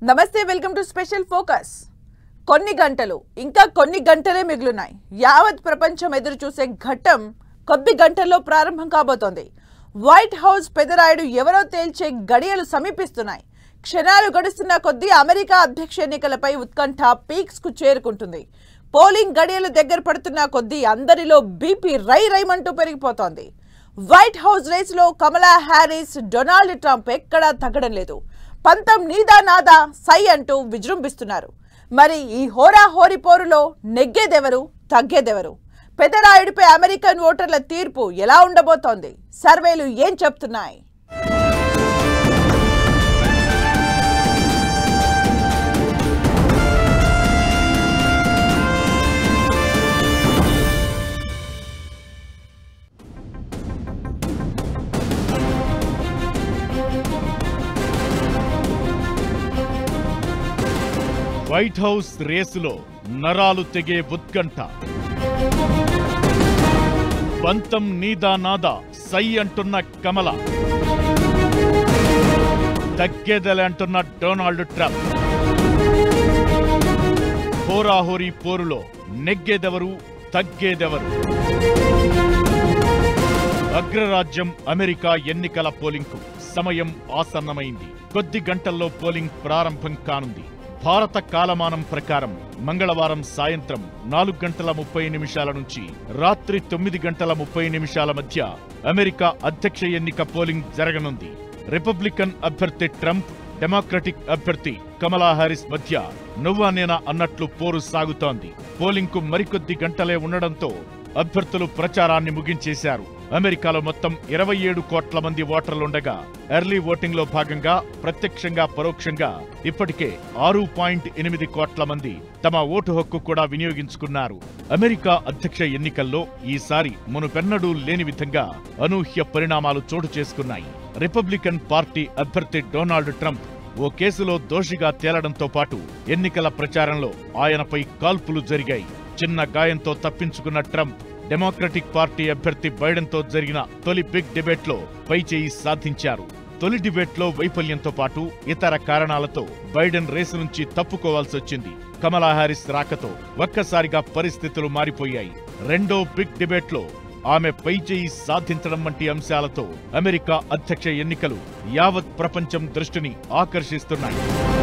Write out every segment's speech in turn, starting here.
నమస్తే welcome to special focus కొన్ని గంటలు ఇంకా కొన్ని గంటలే మిగులున్నాయి యావత్ ప్రపంచం ఎదురు చూసే ఘట్టం కొద్ది గంటల్లో ప్రారంభం కాబోతోంది వైట్ హౌస్ పెదరాయుడు ఎవరో తేల్చే గడియలు సమీపిస్తున్నాయి క్షణాలు గడుస్తున్న కొద్దీ అమెరికా అధ్యక్ష ఎన్నికలపై ఉత్కంఠ పీక్స్ కు చేరుకుంటుంది పోలింగ్ గడియలు దగ్గర పడుతున్న కొద్దీ అందరిలో బీపీ రై రైమంటూ పెరిగిపోతోంది వైట్ హౌస్ రేసులో కమలా హ్యారిస్ డొనాల్డ్ ట్రంప్ ఎక్కడా తగ్గడం లేదు పంతం నీదా నాదా సై అంటూ విజృంభిస్తున్నారు మరి ఈ హోరా హోరీ పోరులో నెగ్గేదెవరు తగ్గేదెవరు పెదరాయుడిపై అమెరికన్ ఓటర్ల తీర్పు ఎలా ఉండబోతోంది సర్వేలు ఏం చెప్తున్నాయి వైట్ హౌస్ రేసులో నరాలు తెగే ఉత్కంఠ పంతం నీదా నాదా సై అంటున్న కమల తగ్గేదలే అంటున్న డొనాల్డ్ ట్రంప్ హోరాహోరీ పోరులో నెగ్గేదెవరు తగ్గేదెవరు అగ్రరాజ్యం అమెరికా ఎన్నికల పోలింగ్కు సమయం ఆసన్నమైంది కొద్ది గంటల్లో పోలింగ్ ప్రారంభం కానుంది భారత కాలమానం ప్రకారం మంగళవారం సాయంత్రం నాలుగు గంటల ముప్పై నిమిషాల నుంచి రాత్రి తొమ్మిది గంటల ముప్పై నిమిషాల మధ్య అమెరికా అధ్యక్ష ఎన్నిక పోలింగ్ జరగనుంది రిపబ్లికన్ అభ్యర్థి ట్రంప్ డెమోక్రటిక్ అభ్యర్థి కమలా హారిస్ మధ్య నువ్వా నేనా అన్నట్లు పోరు సాగుతోంది పోలింగ్కు మరికొద్ది గంటలే ఉండడంతో అభ్యర్థులు ప్రచారాన్ని ముగించేశారు అమెరికాలో మొత్తం ఇరవై ఏడు కోట్ల మంది ఓటర్లుండగా ఎర్లీ ఓటింగ్ లో భాగంగా ప్రత్యక్షంగా పరోక్షంగా ఇప్పటికే ఆరు పాయింట్ ఎనిమిది కోట్ల మంది తమ ఓటు హక్కు కూడా వినియోగించుకున్నారు అమెరికా అధ్యక్ష ఎన్నికల్లో ఈసారి మునుపెన్నడూ లేని విధంగా అనూహ్య పరిణామాలు చోటు చేసుకున్నాయి రిపబ్లికన్ పార్టీ అభ్యర్థి డొనాల్డ్ ట్రంప్ ఓ కేసులో దోషిగా తేలడంతో పాటు ఎన్నికల ప్రచారంలో ఆయనపై కాల్పులు జరిగాయి చిన్న గాయంతో తప్పించుకున్న ట్రంప్ డెమోక్రటిక్ పార్టీ అభ్యర్థి బైడెన్తో జరిగిన తొలి బిగ్ డిబేట్లో పైచేయి సాధించారు తొలి డిబేట్లో వైఫల్యంతో పాటు ఇతర కారణాలతో బైడెన్ రేసు నుంచి తప్పుకోవాల్సి వచ్చింది కమలా హారిస్ రాకతో ఒక్కసారిగా పరిస్థితులు మారిపోయాయి రెండో బిగ్ డిబేట్లో ఆమె పైచేయి సాధించడం వంటి అంశాలతో అమెరికా అధ్యక్ష ఎన్నికలు యావత్ ప్రపంచం దృష్టిని ఆకర్షిస్తున్నాయి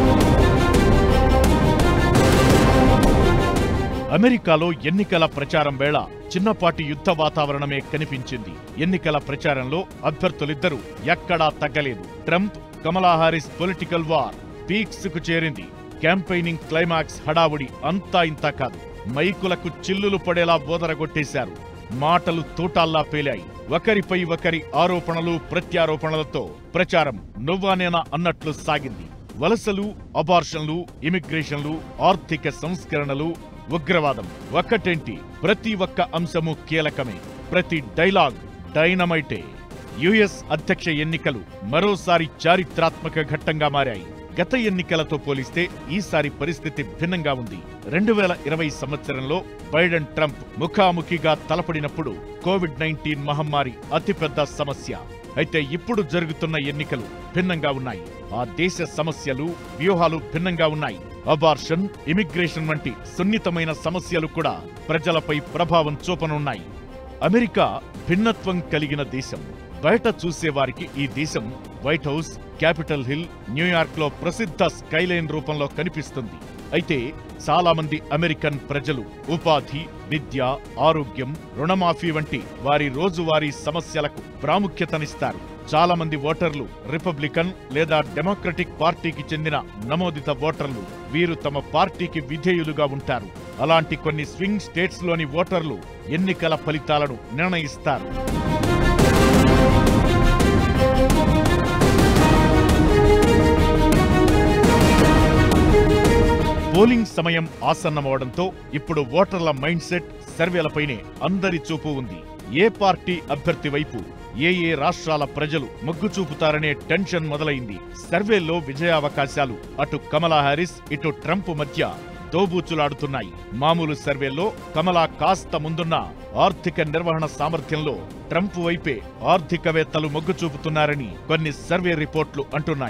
అమెరికాలో ఎన్నికల ప్రచారం వేళ చిన్నపాటి యుద్ధ వాతావరణమే కనిపించింది ఎన్నికల ప్రచారంలో అభ్యర్థులిద్దరూ ఎక్కడా తగ్గలేదు Trump Kamala Harris political war peaks కు చేరింది క్యాంపెయినింగ్ క్లైమాక్స్ హడావుడి అంతా ఇంతా కాదు మైకులకు చిల్లులు పడేలా బోదరగొట్టేశారు మాటలు తూటాల్లా పేలాయి ఒకరిపై ఒకరి ఆరోపణలు ప్రత్యారోపణలతో ప్రచారం నువ్వానేనా అన్నట్లు సాగింది వలసలు అబార్షన్లు ఇమిగ్రేషన్లు ఆర్థిక సంస్కరణలు ఉగ్రవాదం ఒక్కటేంటి ప్రతి ఒక్క అంశము కీలకమే ప్రతి డైలాగ్ డైనమైటే యుఎస్ అధ్యక్ష ఎన్నికలు మరోసారి చారిత్రాత్మక ఘట్టంగా మారాయి గత ఎన్నికలతో పోలిస్తే ఈసారి పరిస్థితి భిన్నంగా ఉంది రెండు వేల ఇరవై సంవత్సరంలో బైడెన్ ట్రంప్ ముఖాముఖిగా తలపడినప్పుడు కోవిడ్ నైన్టీన్ మహమ్మారి అతిపెద్ద సమస్య అయితే ఇప్పుడు జరుగుతున్న ఎన్నికలు భిన్నంగా ఉన్నాయి ఆ దేశ సమస్యలు వ్యూహాలు భిన్నంగా ఉన్నాయి అబార్షన్ ఇమిగ్రేషన్ వంటి సున్నితమైన సమస్యలు కూడా ప్రజలపై ప్రభావం చూపనున్నాయి అమెరికా భిన్నత్వం కలిగిన దేశం బయట చూసేవారికి ఈ దేశం White House Capitol Hill New York లో ప్రసిద్ధ స్కైలైన్ రూపంలో కనిపిస్తుంది అయితే చాలా మంది అమెరికన్ ప్రజలు ఉపాధి విద్య ఆరోగ్యం రుణమాఫీ వంటి వారి రోజువారీ సమస్యలకు ప్రాముఖ్యతనిస్తారు చాలా మంది ఓటర్లు రిపబ్లికన్ లేదా డెమోక్రటిక్ పార్టీకి చెందిన నమోదిత ఓటర్లు వీరు తమ పార్టీకి విధేయులుగా ఉంటారు అలాంటి కొన్ని స్వింగ్ స్టేట్స్ లోని ఓటర్లు ఎన్నికల ఫలితాలను నిర్ణయిస్తారు పోలింగ్ సమయం ఆసన్నమవడంతో ఇప్పుడు ఓటర్ల మైండ్ సెట్ సర్వేలపైనే అందరి చూపు ఉంది ఏ పార్టీ అభ్యర్థి వైపు ఏ ఏ రాష్ట్రాల ప్రజలు మొగ్గు చూపుతారనే టెన్షన్ మొదలైంది సర్వేల్లో విజయావకాశాలు అటు కమలా హారిస్ ఇటు ట్రంప్ మధ్య దోబూచులాడుతున్నాయి మామూలు సర్వేల్లో కమలా కాస్త ముందున్న ఆర్థిక నిర్వహణ సామర్థ్యంలో ట్రంప్ వైపే ఆర్థికవేత్తలు మొగ్గు చూపుతున్నారని కొన్ని సర్వే రిపోర్ట్లు అంటున్నాయి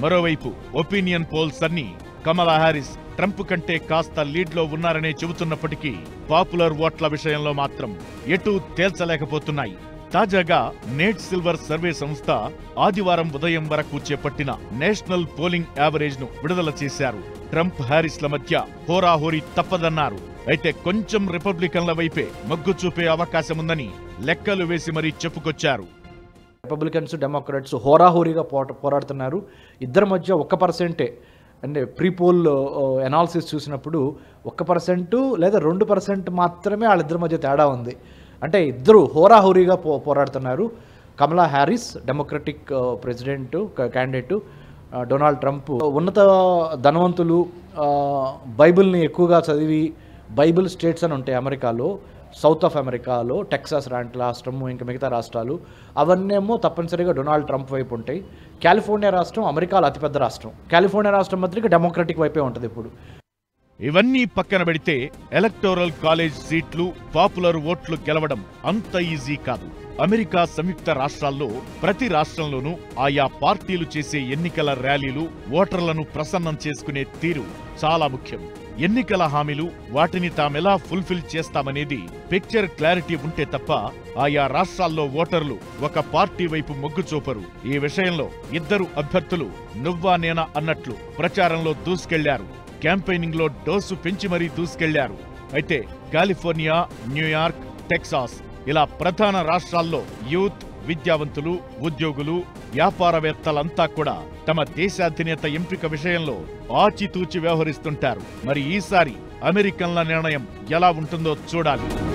మరోవైపు ఒపీనియన్ పోల్స్ అన్ని కమలా హ్యారిస్ ట్రంప్ కంటే కాస్త లీడ్లో ఉన్నారనే చెబుతున్నప్పటికీ పాపులర్ ఓట్ల విషయంలో మాత్రం ఎటూ తేల్చలేకపోతున్నాయి తాజాగా నేట్ సిల్వర్ సర్వే సంస్థ ఆదివారం ఉదయం వరకు చేపట్టిన నేషనల్ పోలింగ్ యావరేజ్ ను విడుదల చేశారు ట్రంప్ హ్యారిస్ల మధ్య హోరాహోరీ తప్పదన్నారు అయితే కొంచెం రిపబ్లికన్ల వైపే మొగ్గు చూపే అవకాశముందని లెక్కలు వేసి మరీ చెప్పుకొచ్చారు రిపబ్లికన్స్ డెమోక్రాట్స్ హోరాహోరీగా పోట పోరాడుతున్నారు ఇద్దరి మధ్య ఒక్క పర్సెంటే అంటే ప్రీపోల్ ఎనాలిసిస్ చూసినప్పుడు ఒక్క పర్సెంట్ లేదా రెండు పర్సెంట్ మాత్రమే వాళ్ళిద్దరి మధ్య తేడా ఉంది అంటే ఇద్దరు హోరాహోరీగా పో పోరాడుతున్నారు Kamala Harris Democratic president candidate Donald Trump ఉన్నత ధనవంతులు ఆ, బైబిల్ని ఎక్కువగా చదివి బైబిల్ స్టేట్స్ అని ఉంటాయి అమెరికాలో సౌత్ ఆఫ్ అమెరికాలో టెక్సాస్ లాంటి రాష్ట్రము ఇంకా మిగతా రాష్ట్రాలు అవన్నేమో తప్పనిసరిగా డొనాల్డ్ ట్రంప్ వైపు ఉంటాయి కాలిఫోర్నియా రాష్ట్రం అమెరికాలో అతిపెద్ద రాష్ట్రం కాలిఫోర్నియా రాష్ట్రం మాత్రం డెమోక్రటిక్ వైపే ఉంటుంది ఇప్పుడు ఇవన్నీ పక్కన పెడితే ఎలక్టోరల్ కాలేజ్ సీట్లు పాపులర్ ఓట్లు గెలవడం అంత ఈజీ కాదు అమెరికా సంయుక్త రాష్ట్రాల్లో ప్రతి రాష్ట్రంలోనూ ఆయా పార్టీలు చేసే ఎన్నికల ర్యాలీలు ఓటర్లను ప్రసన్నం చేసుకునే తీరు చాలా ముఖ్యం ఎన్నికల హామీలు వాటిని తామెలా ఫుల్ఫిల్ చేస్తామనేది పిక్చర్ క్లారిటీ ఉంటే తప్ప ఆయా రాష్ట్రాల్లో ఓటర్లు ఒక పార్టీ వైపు మొగ్గు చూపరు ఈ విషయంలో ఇద్దరు అభ్యర్థులు నువ్వా నేనా అన్నట్లు ప్రచారంలో దూసుకెళ్లారు క్యాంపెయినింగ్ లో డోసు పెంచి మరీ దూసుకెళ్లారు అయితే కాలిఫోర్నియా న్యూయార్క్ టెక్సాస్ ఇలా ప్రధాన రాష్ట్రాల్లో యూత్ విద్యావంతులు ఉద్యోగులు వ్యాపారవేత్తలంతా కూడా తమ దేశాధినేత ఎంపిక విషయంలో ఆచితూచి వ్యవహరిస్తుంటారు మరి ఈసారి అమెరికన్ల నిర్ణయం ఎలా ఉంటుందో చూడాలి